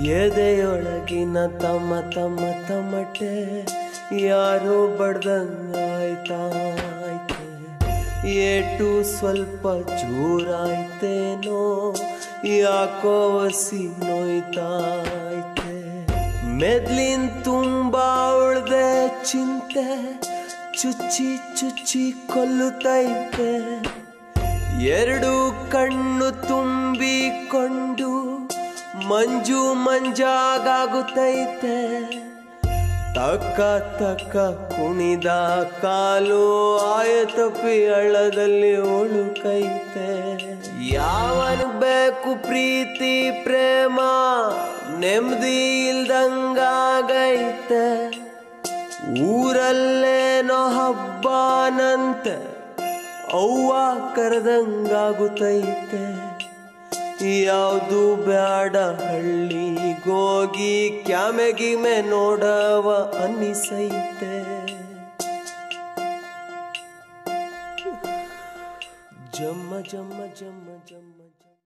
ಎದೆಯೊಳಗಿನ ತಮ ತಮ ತಮಟೆ ಯಾರೋ ಬಡ್ದಂಗಾಯ್ತಾಯ್ತೆ ಏಟು ಸ್ವಲ್ಪ ಜೋರಾಯ್ತೇನೋ ಯಾಕೋ ಹಸಿ ನೋಯ್ತಾಯ್ತೆ ಮೆದ್ಲಿನ್ ತುಂಬಾ ಉಳ್ದೆ ಚಿಂತೆ ಚುಚ್ಚಿ ಚುಚ್ಚಿ ಕೊಲ್ಲುತ್ತೈತೆ ಎರಡು ಕಣ್ಣು ತುಂಬಿಕೊಂಡು ಮಂಜು ಮಂಜಾಗುತ್ತೈತೆ ತಕ್ಕ ತಕ್ಕ ಕುಣಿದ ಕಾಲು ಆಯತಪ್ಪಿ ಹಳ್ಳದಲ್ಲಿ ಒಳುಕೈತೆ ಯಾವನ್ ಬೇಕು ಪ್ರೀತಿ ಪ್ರೇಮ ನೆಮ್ಮದಿ ಇಲ್ದಂಗಾಗೈತೆ ಊರಲ್ಲೇನೋ ಹಬ್ಬನಂತೆ ಅವ್ವ ಕರೆದಂಗಾಗುತ್ತೈತೆ ಯಾವುದು ಬ್ಯಾಡ ಹಳ್ಳಿಗೋಗಿ ಕ್ಯಾಮೆ ಗಿಮೆ ನೋಡವ ಅನ್ನಿಸೈತೆ ಜಮ್ಮ ಜಮ್ಮ ಜಮ್ಮ ಜಮ್ಮ ಜಮ್ಮ